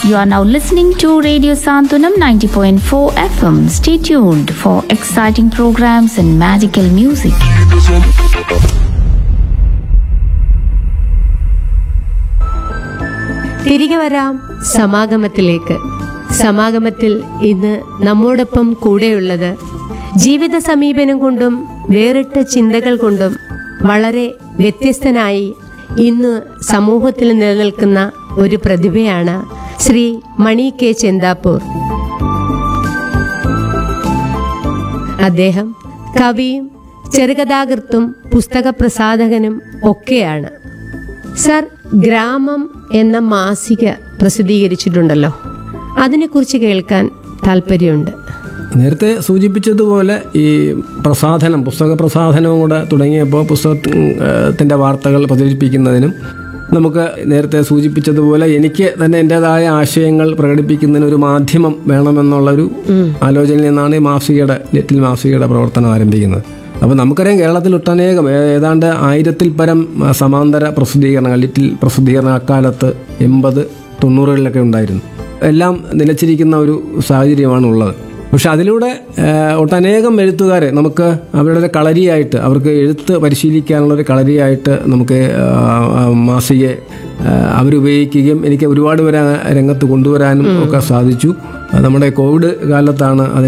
You are now listening to Radio Santunam 90.4 FM. Stay tuned for exciting programs and magical music. തിരികെ വരാം സമാഗമത്തിലേക്ക് സമാഗമത്തിൽ ഇന്ന് നമ്മോടൊപ്പം കൂടെയുള്ളത് ജീവിത സമീപനം കൊണ്ടും വേറിട്ട ചിന്തകൾ കൊണ്ടും വളരെ വ്യത്യസ്തനായി ഇന്ന് സമൂഹത്തിൽ നിലനിൽക്കുന്ന ഒരു പ്രതിഭയാണ് ശ്രീ മണി കെ ചെന്താപ്പൂർ അദ്ദേഹം കവിയും ചെറുകഥാകൃത്തും പുസ്തക പ്രസാധകനും ഒക്കെയാണ് സർ ഗ്രാമം എന്ന മാസിക പ്രസിദ്ധീകരിച്ചിട്ടുണ്ടല്ലോ അതിനെക്കുറിച്ച് കേൾക്കാൻ താല്പര്യമുണ്ട് നേരത്തെ സൂചിപ്പിച്ചതുപോലെ ഈ പ്രസാധനം പുസ്തക പ്രസാധനവും കൂടെ തുടങ്ങിയപ്പോൾ പുസ്തകത്തിൻ്റെ വാർത്തകൾ പ്രചരിപ്പിക്കുന്നതിനും നമുക്ക് നേരത്തെ സൂചിപ്പിച്ചതുപോലെ എനിക്ക് തന്നെ എൻ്റെതായ ആശയങ്ങൾ പ്രകടിപ്പിക്കുന്നതിന് ഒരു മാധ്യമം വേണമെന്നുള്ളൊരു ആലോചനയിൽ നിന്നാണ് ഈ മാസികയുടെ ലിറ്റിൽ മാസികയുടെ പ്രവർത്തനം ആരംഭിക്കുന്നത് അപ്പോൾ നമുക്കറിയാം കേരളത്തിൽ ഒട്ടനേകം ഏ- ഏതാണ്ട് ആയിരത്തിൽ പരം ആ, സമാന്തര പ്രസിദ്ധീകരണങ്ങൾ ലിറ്റിൽ പ്രസിദ്ധീകരണം അക്കാലത്ത് എൺപത് തൊണ്ണൂറുകളിലൊക്കെ ഉണ്ടായിരുന്നു എല്ലാം നിലച്ചിരിക്കുന്ന ഒരു സാഹചര്യമാണ് ഉള്ളത് പക്ഷെ അതിലൂടെ ആ, ഒട്ടനേകം എഴുത്തുകാരെ നമുക്ക് അവരുടെ ഒരു കളരിയായിട്ട് അവർക്ക് എഴുത്ത് പരിശീലിക്കാനുള്ള ഒരു കളരിയായിട്ട് നമുക്ക് ആ, ആ, മാസികയെ ആ, അവരുപയോഗിക്കുകയും എനിക്ക് ഒരുപാട് പേരെ ആ രംഗത്ത് കൊണ്ടുവരാനും ഒക്കെ സാധിച്ചു ആ, നമ്മുടെ കോവിഡ് കാലത്താണ് അതിന്